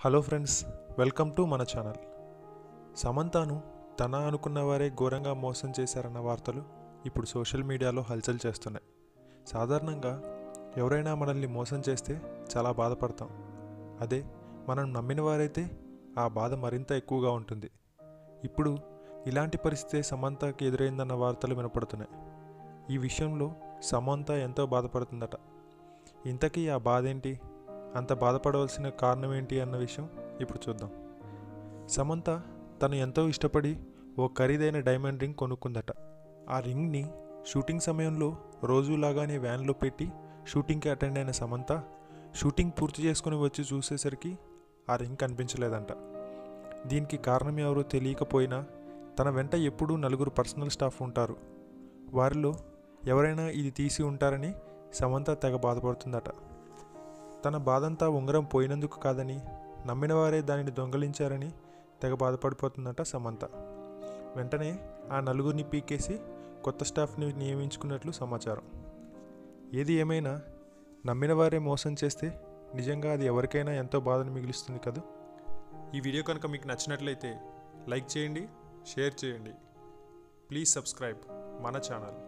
hello friends welcome to మన channel సమంతను తన అనుకున్న వారే ఘోరంగా మోసం చేశారన్న వార్తలు ఇప్పుడు సోషల్ మీడియాలో హల్చల్ చేస్తున్నాయి సాధారణంగా ఎవరైనా మనల్ని మోసం చేస్తే చాలా బాధపడతాం అదే మనం నమ్మిన వారైతే ఆ బాధ మరింత ఎక్కువగా ఉంటుంది ఇప్పుడు ఇలాంటి పరిస్థితి సమంతకి ఎదురైందన్న వార్తలు వినపడుతున్నాయి ఈ విషయంలో సమంత ఎంతో బాధపడుతుందట ఇంతకీ ఆ బాధ ఏంటి అంత బాధపడవలసిన కారణం ఏంటి అన్న విషయం ఇప్పుడు చూద్దాం సమంత తను ఎంతో ఇష్టపడి ఓ ఖరీదైన డైమండ్ రింగ్ కొనుక్కుందట ఆ రింగ్ని షూటింగ్ సమయంలో రోజులాగానే వ్యాన్లో పెట్టి షూటింగ్కి అటెండ్ అయిన సమంత షూటింగ్ పూర్తి చేసుకుని వచ్చి చూసేసరికి ఆ రింగ్ కనిపించలేదంట దీనికి కారణం ఎవరో తెలియకపోయినా తన వెంట ఎప్పుడూ నలుగురు పర్సనల్ స్టాఫ్ ఉంటారు వారిలో ఎవరైనా ఇది తీసి ఉంటారని సమంత తెగ బాధపడుతుందట తన బాధంతా ఉంగరం పోయినందుకు కాదని నమ్మిన వారే దానిని దొంగలించారని తెగ బాధపడిపోతుందట సమంత వెంటనే ఆ నలుగురిని పీకేసి కొత్త స్టాఫ్ని నియమించుకున్నట్లు సమాచారం ఏది ఏమైనా నమ్మిన వారే మోసం చేస్తే నిజంగా అది ఎవరికైనా ఎంతో బాధను మిగులుస్తుంది కదా ఈ వీడియో కనుక మీకు నచ్చినట్లయితే లైక్ చేయండి షేర్ చేయండి ప్లీజ్ సబ్స్క్రైబ్ మన ఛానల్